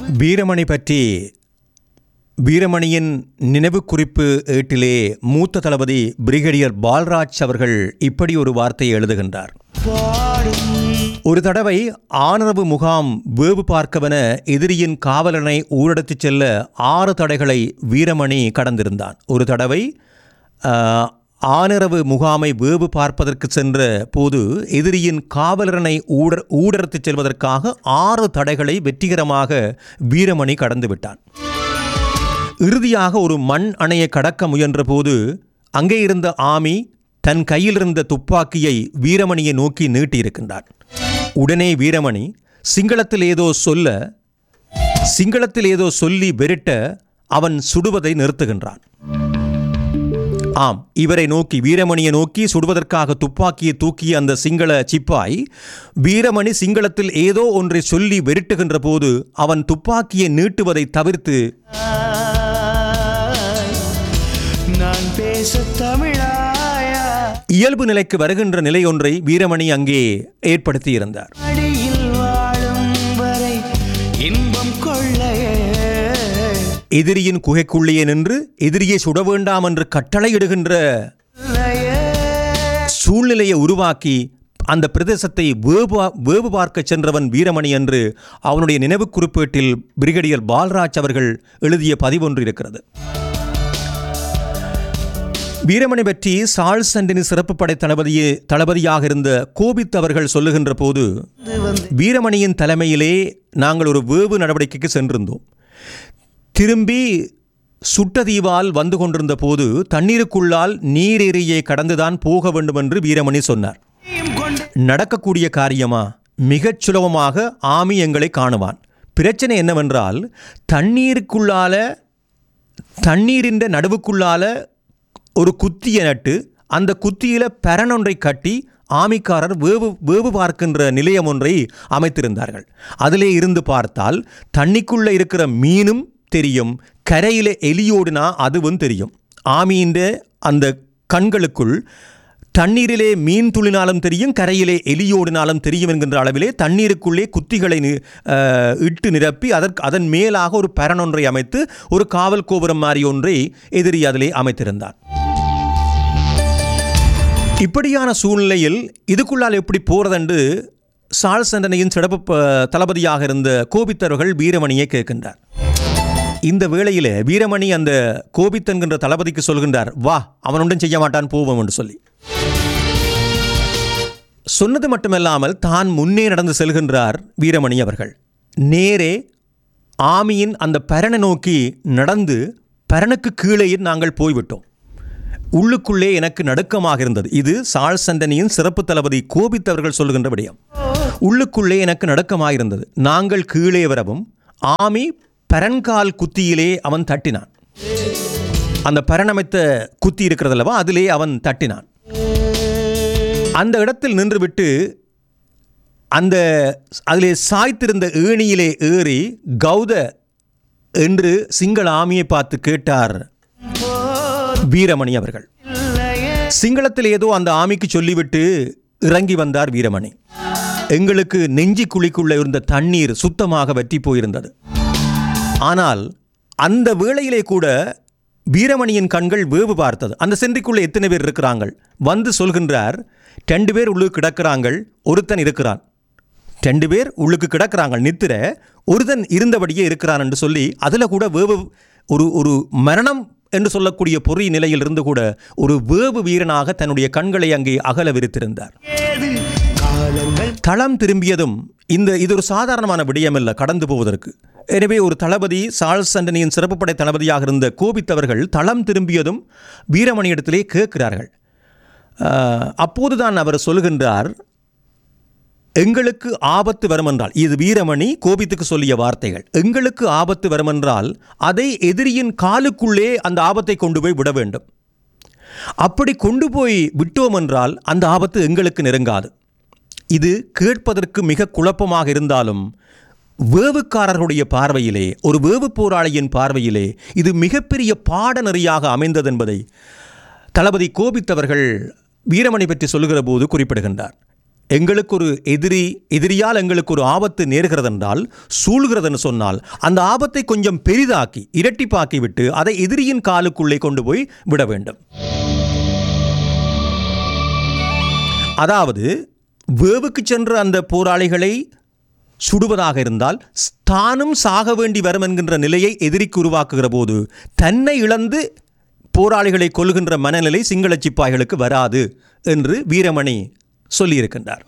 வீரமணி பற்றி வீரமணியின் நினைவு குறிப்பு ஏட்டிலே மூத்த தளபதி பிரிகேடியர் பால்ராஜ் அவர்கள் இப்படி ஒரு வார்த்தையை எழுதுகின்றார் ஒரு தடவை ஆணரவு முகாம் வேவு பார்க்கவென எதிரியின் காவலனை ஊரடத்திச் செல்ல ஆறு தடைகளை வீரமணி கடந்திருந்தான் ஒரு தடவை ஆஹ், ஆனரவு முகாமை வேவு பார்ப்பதற்கு சென்ற போது எதிரியின் காவலரனை ஊடர் ஊடரத்துச் செல்வதற்காக ஆறு தடைகளை வெற்றிகரமாக வீரமணி கடந்து விட்டான் இறுதியாக ஒரு மண் அணையை கடக்க முயன்றபோது அங்கே இருந்த ஆமி தன் கையில் இருந்த துப்பாக்கியை வீரமணியை நோக்கி நீட்டியிருக்கின்றான் உடனே வீரமணி சிங்களத்தில் ஏதோ சொல்ல சிங்களத்தில் ஏதோ சொல்லி வெருட்ட அவன் சுடுவதை நிறுத்துகின்றான் ஆம் இவரை நோக்கி வீரமணியை நோக்கி சுடுவதற்காக துப்பாக்கியை தூக்கிய அந்த சிங்கள சிப்பாய் வீரமணி சிங்களத்தில் ஏதோ ஒன்றை சொல்லி வெருட்டுகின்ற போது அவன் துப்பாக்கியை நீட்டுவதை தவிர்த்து நான் பேச தமிழாயா இயல்பு நிலைக்கு வருகின்ற நிலை ஒன்றை வீரமணி அங்கே ஏற்படுத்தியிருந்தார் அடியில் வாழும் வரை இன்பம் கொள்ளையே எதிரியின் குகைக்குள்ளேயே நின்று எதிரியை சுட வேண்டாம் என்று கட்டளையிடுகின்ற இல்லையே. சூழ்நிலையை உருவாக்கி அந்த பிரதேசத்தை வேவு வேவு பார்க்க சென்றவன் வீரமணி என்று அவனுடைய நினைவு குறிப்பேட்டில் பிரிகேடியர் பால்ராஜ் அவர்கள் எழுதிய பதிவொன்று இருக்கிறது வீரமணி பற்றி சார்ல்ஸ் அண்டனி சிறப்பு படை தளபதியே தளபதியாக இருந்த கோபித் அவர்கள் சொல்லுகின்ற போது இது வந்து வீரமணியின் தலைமையிலே நாங்கள் ஒரு வேவு நடவடிக்கைக்கு சென்றிருந்தோம் திரும்பி சுட்டதீவால் வந்து கொண்டிருந்த போது தண்ணீருக்குள்ளால் நீரேரியை கடந்துதான் போக வேண்டும் என்று வீரமணி சொன்னார் கொண்டு நடக்கக்கூடிய காரியமா மிகச் சுலபமாக ஆமி எங்களை காணுவான் பிரச்சனை என்னவென்றால் தண்ணீருக்குள்ளால தண்ணீரின் நடுவுக்குள்ளால ஒரு குத்தியை நட்டு அந்த குத்தியில பரணொன்றை கட்டி ஆமிக்காரர் வேவு வேவு பார்க்கின்ற நிலையம் ஒன்றை அமைத்திருந்தார்கள் அதிலே இருந்து பார்த்தால் தண்ணிக்குள்ள இருக்கிற மீனும் தெரியும் கரையிலே எலியோடுனா அதுவும் தெரியும் ஆமியின் அந்த கண்களுக்குள் தண்ணீரிலே மீன் துளினாலும் தெரியும் கரையிலே எலியோடினாலும் தெரியும் என்கின்ற அளவிலே தண்ணீருக்குள்ளே குத்திகளை நி- அஹ், இட்டு நிரப்பி அதற்கு அதன் மேலாக ஒரு பரணொன்றை அமைத்து ஒரு காவல் கோபுரம் மாதிரி ஒன்றை எதிரி அதிலே அமைத்திருந்தார் இப்படியான சூழ்நிலையில் இதுக்குள்ளால் எப்படி போறதென்று சால் சண்டனையின் சிறப்பு ப- தளபதியாக இருந்த கோபித்தவர்கள் வீரமணியை கேட்கின்றார் இந்த வேளையிலே வீரமணி அந்த கோபித் என்கின்ற தளபதிக்கு சொல்கின்றார் வா அவன் ஒன்றும் செய்ய மாட்டான் போவோம் என்று சொல்லி சொன்னது மட்டுமல்லாமல் தான் முன்னே நடந்து செல்கின்றார் வீரமணி அவர்கள் நேரே ஆமியின் அந்த பரணை நோக்கி நடந்து பரனுக்கு கீழே நாங்கள் போய்விட்டோம் உள்ளுக்குள்ளே எனக்கு நடுக்கமாக இருந்தது இது சால் சண்டனியின் சிறப்பு தளபதி கோபித் அவர்கள் சொல்லுகின்ற விடயம் உள்ளுக்குள்ளே எனக்கு நடுக்கமாக இருந்தது நாங்கள் கீழே வரவும் ஆமி பரன்கால் குத்தியிலே அவன் தட்டினான் அந்த பரணமைத்த குத்தி இருக்கிறதல்லவா அதிலே அவன் தட்டினான் அந்த இடத்தில் நின்றுவிட்டு அந்த அதிலே சாய்த்திருந்த ஏணியிலே ஏறி கௌத என்று சிங்கள ஆமியை பார்த்து கேட்டார் வீரமணி அவர்கள் இல்லையே சிங்களத்தில் ஏதோ அந்த ஆமிக்கு சொல்லிவிட்டு இறங்கி வந்தார் வீரமணி எங்களுக்கு நெஞ்சி குழிக்குள்ளே இருந்த தண்ணீர் சுத்தமாக வற்றி போயிருந்தது ஆனால் அந்த வேளையிலே கூட வீரமணியின் கண்கள் வேவு பார்த்தது அந்த சென்றிக்குள்ளே எத்தனை பேர் இருக்கிறாங்கள் வந்து சொல்கின்றார் ரெண்டு பேர் உள்ளுக்கு கிடக்கிறாங்கள் ஒருத்தன் இருக்கிறான் ரெண்டு பேர் உள்ளுக்கு கிடக்கிறாங்க நித்திர ஒருத்தன் இருந்தபடியே இருக்கிறான் என்று சொல்லி அதில் கூட வேவு ஒரு ஒரு மரணம் என்று சொல்லக்கூடிய பொறி நிலையில் இருந்து கூட ஒரு வேவு வீரனாக தன்னுடைய கண்களை அங்கே அகல விரித்திருந்தார் ஏது காலங்கள் தளம் திரும்பியதும் இந்த இது ஒரு சாதாரணமான விடயமல்ல கடந்து போவதற்கு எனவே ஒரு தளபதி சார்ல்ஸ் சண்டனியின் சிறப்பு படை தளபதியாக இருந்த கோபித் அவர்கள் தளம் திரும்பியதும் வீரமணியிடத்திலே கேட்கிறார்கள் ஆஹ், அப்போதுதான் அவர் சொல்கின்றார் எங்களுக்கு ஆபத்து வருமென்றால் இது வீரமணி கோபித்துக்கு சொல்லிய வார்த்தைகள் எங்களுக்கு ஆபத்து வருமென்றால் அதை எதிரியின் காலுக்குள்ளே அந்த ஆபத்தை கொண்டு போய் விட வேண்டும் அப்படி கொண்டு போய் விட்டோம் என்றால் அந்த ஆபத்து எங்களுக்கு நெருங்காது இது கேட்பதற்கு மிக குழப்பமாக இருந்தாலும் வேவுக்காரர்களுடைய பார்வையிலே ஒரு வேவு போராளியின் பார்வையிலே இது மிகப்பெரிய பாடநெறியாக அமைந்தது என்பதை தளபதி கோபித் அவர்கள் வீரமணி பற்றி சொல்லுகிற போது குறிப்பிடுகின்றார் எங்களுக்கு ஒரு எதிரி எதிரியால் எங்களுக்கு ஒரு ஆபத்து நேர்கிறதென்றால் சூழ்கிறதுன்னு சொன்னால் அந்த ஆபத்தை கொஞ்சம் பெரிதாக்கி இரட்டிப்பாக்கி விட்டு அதை எதிரியின் காலுக்குள்ளே கொண்டு போய் விட வேண்டும் அதாவது வேவுக்கு சென்ற அந்த போராளிகளை சுடுவதாக இருந்தால் தானும் சாக வேண்டி வரும் என்கின்ற நிலையை எதிரிக்கு உருவாக்குகிற போது தன்னை இழந்து போராளிகளை கொல்கின்ற மனநிலை சிங்கள சிப்பாய்களுக்கு வராது என்று வீரமணி சொல்லியிருக்கின்றார்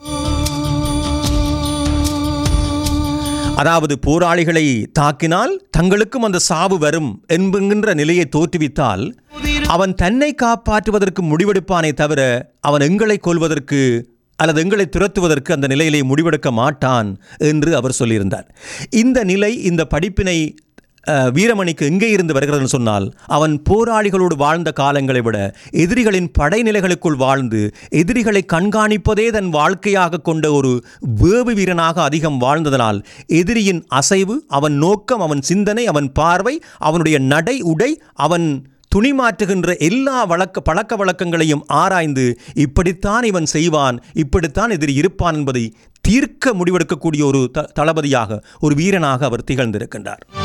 அதாவது போராளிகளை தாக்கினால் தங்களுக்கும் அந்த சாவு வரும் என்கின்ற நிலையை தோற்றுவித்தால் அவன் தன்னை காப்பாற்றுவதற்கு முடிவெடுப்பானே தவிர அவன் எங்களை கொல்வதற்கு அல்லது எங்களை துரத்துவதற்கு அந்த நிலையிலே முடிவெடுக்க மாட்டான் என்று அவர் சொல்லியிருந்தார் இந்த நிலை இந்த படிப்பினை அஹ், வீரமணிக்கு எங்கே இருந்து வருகிறதுன்னு சொன்னால் அவன் போராளிகளோடு வாழ்ந்த காலங்களை விட எதிரிகளின் படைநிலைகளுக்குள் வாழ்ந்து எதிரிகளை கண்காணிப்பதே தன் வாழ்க்கையாக கொண்ட ஒரு வேவு வீரனாக அதிகம் வாழ்ந்ததனால் எதிரியின் அசைவு அவன் நோக்கம் அவன் சிந்தனை அவன் பார்வை அவனுடைய நடை உடை அவன் துணி மாற்றுகின்ற எல்லா வழக்க பழக்க வழக்கங்களையும் ஆராய்ந்து இப்படித்தான் இவன் செய்வான் இப்படித்தான் எதிரி இருப்பான் என்பதை தீர்க்க முடிவெடுக்கக்கூடிய ஒரு த தளபதியாக ஒரு வீரனாக அவர் திகழ்ந்திருக்கின்றார்